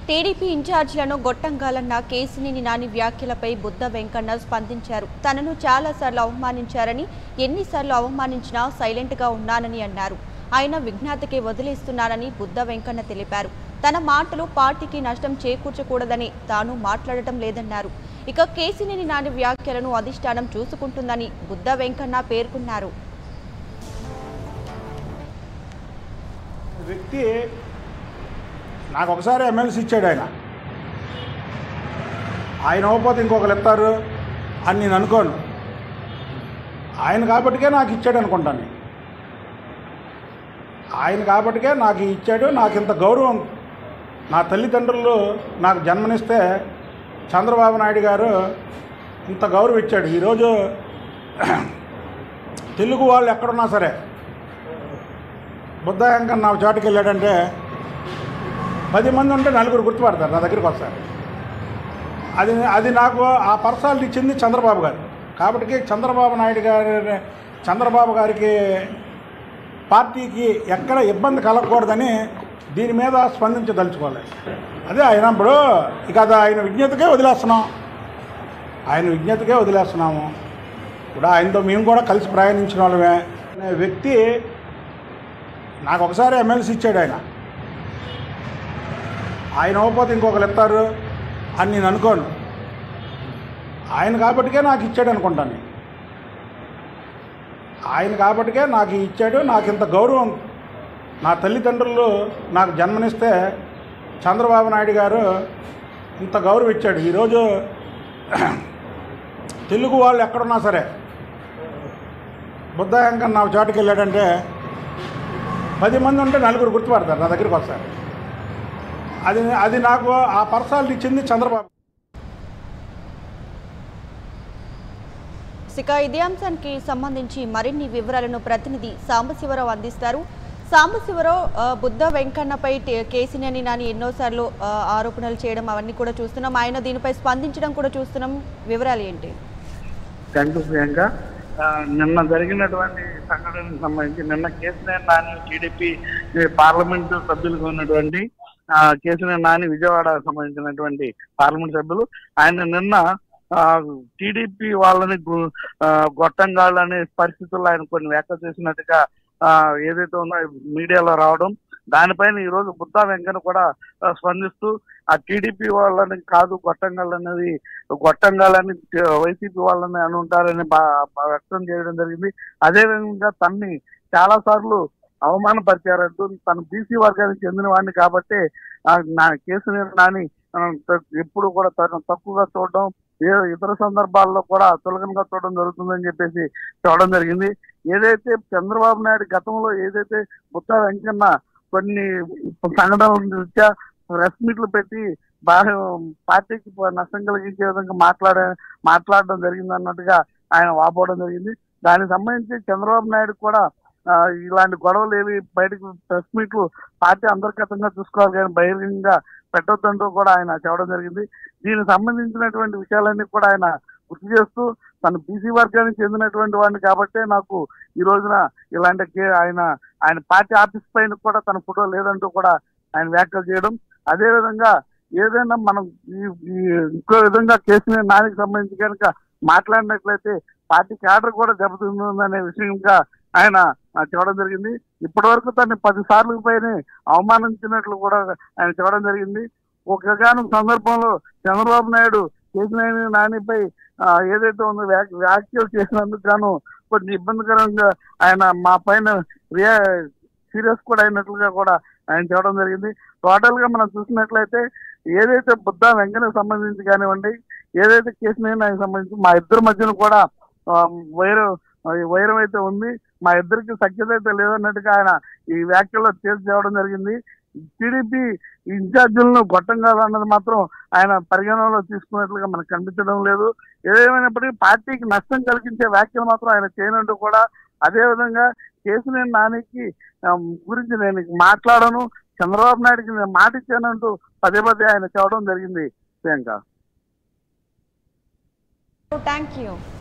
TDP ఇన్ఛార్జీలను గొట్టంగాలన్న కేసినేని నాని వ్యాఖ్యలపై బుద్ధ వెంకన్న స్పందించారు తనను చాలాసార్లు అవమానించారని ఎన్నిసార్లు అవమానించినా సైలెంట్గా ఉన్నానని అన్నారు ఆయన విజ్ఞాతకే వదిలేస్తున్నానని బుద్ధ వెంకన్న తెలిపారు తన మాటలు పార్టీకి నష్టం చేకూర్చకూడదని తాను మాట్లాడటం లేదన్నారు ఇక కేసినేని నాని వ్యాఖ్యలను అధిష్టానం చూసుకుంటుందని బుద్ధ వెంకన్న పేర్కొన్నారు వ్యక్తి నాకు ఒకసారి ఎమ్మెల్సీ ఇచ్చాడు ఆయన ఆయన అవ్వకపోతే ఇంకొకరు ఇస్తారు అని నేను అనుకోను ఆయన కాబట్టికే నాకు ఇచ్చాడు అనుకుంటాను నేను. ఆయన కాబట్టికే నాకు ఇచ్చాడు నాకు ఇంత గౌరవం నా తల్లిదండ్రులు నాకు జన్మనిస్తే చంద్రబాబు నాయుడు గారు ఇంత గౌరవం ఇచ్చాడు ఈరోజు తెలుగు వాళ్ళు ఎక్కడున్నా సరే బుద్ధయంకర్ నా చోటుకి వెళ్ళాడంటే పది మంది ఉంటే నలుగురు గుర్తుపడతారు నా దగ్గరికి వస్తారు అది అది నాకు ఆ పర్సనాలిటీ ఇచ్చింది చంద్రబాబు గారు కాబట్టి చంద్రబాబు నాయుడు గారి చంద్రబాబు గారికి పార్టీకి ఎక్కడ ఇబ్బంది కలగకూడదని దీని మీద స్పందించదలుచుకోవాలి అదే ఆయన ఇప్పుడు ఇక అది ఆయన విజ్ఞతకే వదిలేస్తున్నాం ఆయన విజ్ఞతకే వదిలేస్తున్నాము ఇప్పుడు ఆయనతో మేము కూడా కలిసి ప్రయాణించిన వాళ్ళమే అనే వ్యక్తి నాకు ఒకసారి ఎమ్మెల్సీ ఇచ్చాడు ఆయన ఆయన అవ్వకపోతే ఇంకొకరు ఇస్తారు అని నేను అనుకోను ఆయన కాబట్టికే నాకు ఇచ్చాడు అనుకుంటాను నేను. ఆయన కాబట్టికే నాకు ఇచ్చాడు నాకు ఇంత గౌరవం నా తల్లిదండ్రులు నాకు జన్మనిస్తే చంద్రబాబు నాయుడు గారు ఇంత గౌరవం ఇచ్చాడు ఈరోజు తెలుగు వాళ్ళు ఎక్కడున్నా సరే బుద్ధయంకర్ నా చోటుకి వెళ్ళాడంటే పది మంది ఉంటే నలుగురు గుర్తుపడతారు నా దగ్గరికి వస్తారు అది అది నాకు ఆ పర్సనాలిటీ ఇచ్చింది చంద్రబాబు ఇక ఇదే అంశానికి సంబంధించి మరిన్ని వివరాలను ప్రతినిధి సాంబశివరావు అందిస్తారు సాంబశివరావు ఆ, బుద్ధ వెంకన్నపై టే- కేసినేని నాని ఎన్నోసార్లు ఆ, ఆరోపణలు చేయడం అవన్నీ కూడా చూస్తున్నాం ఆయన దీనిపై స్పందించడం కూడా చూస్తున్నాం వివరాలు ఏంటి థ్యాంక్ యూ ప్రియాంక ఆ, నిన్న జరిగినటువంటి సంఘటనకు సంబంధించి నిన్న కేసీఆర్ నాని టీడీపీ పార్లమెంటు సభ్యులుగా ఉన్నటువంటి ఆ, కేసీఆర్ నాని విజయవాడ సంబంధించినటువంటి పార్లమెంట్ సభ్యులు ఆయన నిన్న టీడీపీ వాళ్ళని గు- ఆ, గొట్టంగాళ్ళు అనే పరిస్థితుల్లో ఆయన కొన్ని వ్యాఖ్యలు చేసినట్టుగా ఆ, ఏదైతే ఉందో మీడియాలో రావడం దానిపైన ఈ రోజు బుద్ధా వెంకన్న కూడా ఆ, స్పందిస్తూ ఆ టీడీపీ వాళ్ళని కాదు గొట్టంగాళ్ళు అనేది గొట్టంగాలని వైసీపీ వాళ్ళని అని ఉంటారని బా- బా- వ్యక్తం చేయడం జరిగింది అదే విధంగా తన్ని చాలా సార్లు అవమానపరిచారంటూ తను బీసీ వర్గానికి చెందిన వాడిని కాబట్టి ఆ, నా కేసు మీద నాని ఆ, త- ఎప్పుడు కూడా తను తక్కువగా చూడడం ఏ ఇతర సందర్భాల్లో కూడా చులకనగా చూడడం జరుగుతుందని చెప్పేసి చూడడం జరిగింది ఏదైతే చంద్రబాబు నాయుడు గతంలో ఏదైతే బుద్ధ వెంకన్న కొన్ని సంఘటనల రీత్యా ప్రెస్ మీట్లు పెట్టి బాగా పార్టీకి నష్టం కలిగించే విధంగా మాట్లాడ మాట్లాడడం జరిగింది అన్నట్టుగా ఆయన వాపోవడం జరిగింది దానికి సంబంధించి చంద్రబాబు నాయుడు కూడా ఆ, ఇలాంటి గొడవలు ఏవి బయటకు ప్రెస్ మీట్లు పార్టీ అంతర్గతంగా చూసుకోవాలి కానీ బహిరంగంగా పెట్టొద్దంటూ కూడా ఆయన చెప్పడం జరిగింది దీనికి సంబంధించినటువంటి విషయాలన్నీ కూడా ఆయన గుర్తు చేస్తూ తను బీసీ వర్గానికి చెందినటువంటి వాడిని కాబట్టే నాకు ఈ రోజున ఇలాంటి కే- ఆయన ఆయన పార్టీ ఆఫీస్ పైన కూడా తన ఫోటో లేదంటూ కూడా ఆయన వ్యాఖ్యలు చేయడం అదే విధంగా ఏదైనా మనం ఈ ఈ ఇంకో విధంగా కేసు నానికి సంబంధించి కనుక మాట్లాడినట్లయితే పార్టీ క్యాడర్ కూడా దెబ్బతింటుందనే విషయంగా ఆయన ఆ, చెప్పడం జరిగింది ఇప్పటి వరకు తను పది సార్లు పైన అవమానించినట్లు కూడా ఆయన చెప్పడం జరిగింది ఒకగాను సందర్భంలో చంద్రబాబు నాయుడు కేసినేని నానిపై ఆ, ఏదైతే ఉందో వ్యాక్- వ్యాఖ్యలు చేసినందుకు గాను కొంచెం ఇబ్బందికరంగా ఆయన మా పైన రియా సీరియస్ కూడా అయినట్లుగా కూడా ఆయన చెప్పడం జరిగింది టోటల్ గా మనం చూసినట్లయితే ఏదైతే బుద్ధ వెంకన్నకు సంబంధించి కానివ్వండి ఏదైతే కేసినేని ఆయనకు సంబంధించి మా ఇద్దరి మధ్యన కూడా ఆ, వైరం వైరం అయితే ఉంది మా ఇద్దరికి సఖ్యత అయితే లేదన్నట్టుగా ఆయన ఈ వ్యాఖ్యలో తేల్చి చేయడం జరిగింది టీడీపీ ఇన్ఛార్జీలను గొట్టం కాదన్నది మాత్రం ఆయన పరిగణనలో తీసుకున్నట్లుగా మనకు కనిపించడం లేదు ఏదేమైనప్పటికీ పార్టీకి నష్టం కలిగించే వ్యాఖ్యలు మాత్రం ఆయన చేయనంటూ కూడా అదే విధంగా కేసినేని నానికి ఆ, గురించి నేను ఇక మాట్లాడను చంద్రబాబు నాయుడుకి నేను మాట ఇచ్చానంటూ పదే పదే ఆయన చెప్పడం జరిగింది ప్రియాంక థ్యాంక్ యూ